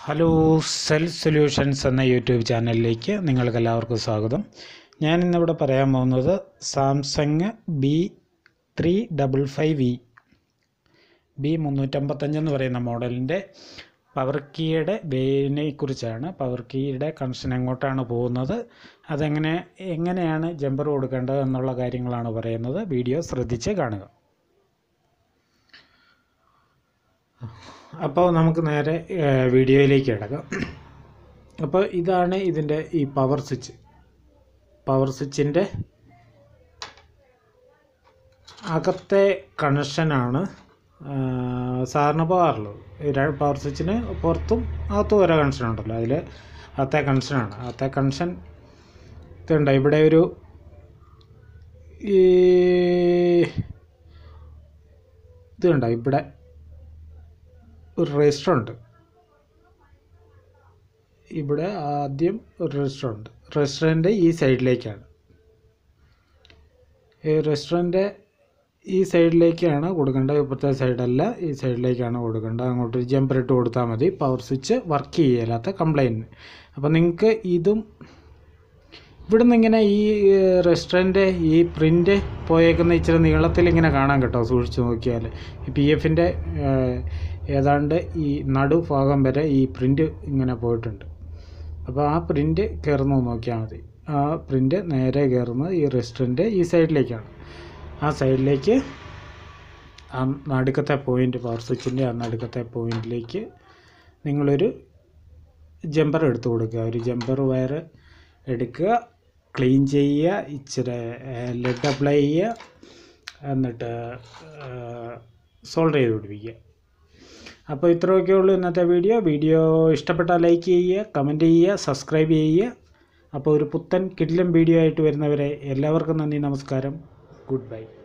hello cell solutions എന്ന YouTube ചാനലിലേക്ക് നിങ്ങൾക്ക് എല്ലാവർക്കും സ്വാഗതം ഞാൻ ഇന്നിവിടെ പറയാൻ പോകുന്നത് Samsung B three double five V B മുന്നൂറ്റമ്പത്തഞ്ചെന്ന് പറയുന്ന മോഡലിൻ്റെ പവർ കീയുടെ വേനെ കുറിച്ചാണ് പവർ കീയുടെ കണക്ഷൻ എങ്ങോട്ടാണ് പോകുന്നത് അതെങ്ങനെ എങ്ങനെയാണ് ജമ്പർ കൊടുക്കേണ്ടത് എന്നുള്ള കാര്യങ്ങളാണ് പറയുന്നത് വീഡിയോ ശ്രദ്ധിച്ച് കാണുക അപ്പോൾ നമുക്ക് നേരെ ഏഹ്, വീഡിയോയിലേക്ക് കിടക്കാം അപ്പോൾ ഇതാണ് ഇതിൻ്റെ ഈ പവർ സ്വിച്ച് പവർ സ്വിച്ചിൻ്റെ അകത്തെ കണക്ഷനാണ് സാറിന് പോകാറുള്ളത് ഈ ര- പവർ സ്വിച്ചിന് പുറത്തും അകത്തും ഓരോ കണക്ഷൻ ഉണ്ടല്ലോ അതിൽ അകത്തെ കണക്ഷനാണ് അകത്തെ കണക്ഷൻ ഇതുണ്ട് ഇവിടെ ഒരു ഈ ഇതുണ്ടോ ഇവിടെ ഒരു രജിസ്റ്റർ ഉണ്ട് ഇവിടെ ആദ്യം ഒരു രജിസ്റ്റർ ഉണ്ട് റെസ്റ്റോറൻറ്റ് ഈ സൈഡിലേക്കാണ് ഈ റെസ്റ്റോറൻറ്റ് ഈ സൈഡിലേക്കാണ് കൊടുക്കേണ്ടത് ഇപ്പോഴത്തെ സൈഡല്ല ഈ സൈഡിലേക്കാണ് കൊടുക്കേണ്ടത് അങ്ങോട്ട് ഒരു ജമ്പർ ഇട്ട് കൊടുത്താൽ മതി പവർ സ്വിച്ച് വർക്ക് ചെയ്യലാത്ത കംപ്ലൈൻറ്റ് അപ്പോൾ നിങ്ങൾക്ക് ഇതും ഇവിടുന്ന് ഇങ്ങനെ ഈ റെസ്റ്റോറൻറ്റ് ഈ പ്രിൻ്റ് പോയേക്കുന്ന ഇച്ചിരി നീളത്തിൽ ഇങ്ങനെ കാണാൻ കേട്ടോ സൂക്ഷിച്ച് നോക്കിയാൽ ഈ പി എഫിൻ്റെ ഏതാണ്ട് ഈ നടുഭാഗം വരെ ഈ പ്രിൻ്റ് ഇങ്ങനെ പോയിട്ടുണ്ട് അപ്പോൾ ആ പ്രിൻ്റ് കയറുന്നത് നോക്കിയാൽ മതി ആ പ്രിൻ്റ് നേരെ കയറുന്നത് ഈ റെസ്റ്റോറൻറ്റ് ഈ സൈഡിലേക്കാണ് ആ സൈഡിലേക്ക് ആ നടുക്കത്തെ പോയിൻ്റ് പവർ സ്വിച്ചിൻ്റെ ആ നടുക്കത്തെ പോയിൻറ്റിലേക്ക് നിങ്ങളൊരു ജമ്പർ എടുത്ത് കൊടുക്കുക ഒരു ജമ്പർ വയർ എടുക്കുക ക്ലീൻ ചെയ്യുക ഇച്ചിരി ലെഡ് അപ്ലൈ ചെയ്യുക എന്നിട്ട് സോൾഡർ ചെയ്ത് പിടിപ്പിക്കുക അപ്പോൾ ഇത്രയൊക്കെ ഉള്ളൂ ഇന്നത്തെ വീഡിയോ വീഡിയോ ഇഷ്ടപ്പെട്ടാൽ ലൈക്ക് ചെയ്യുക കമൻറ്റ് ചെയ്യുക സബ്സ്ക്രൈബ് ചെയ്യുക അപ്പോൾ ഒരു പുത്തൻ കിടിലം വീഡിയോ ആയിട്ട് വരുന്നവരെ എല്ലാവർക്കും നന്ദി നമസ്കാരം ഗുഡ് ബൈ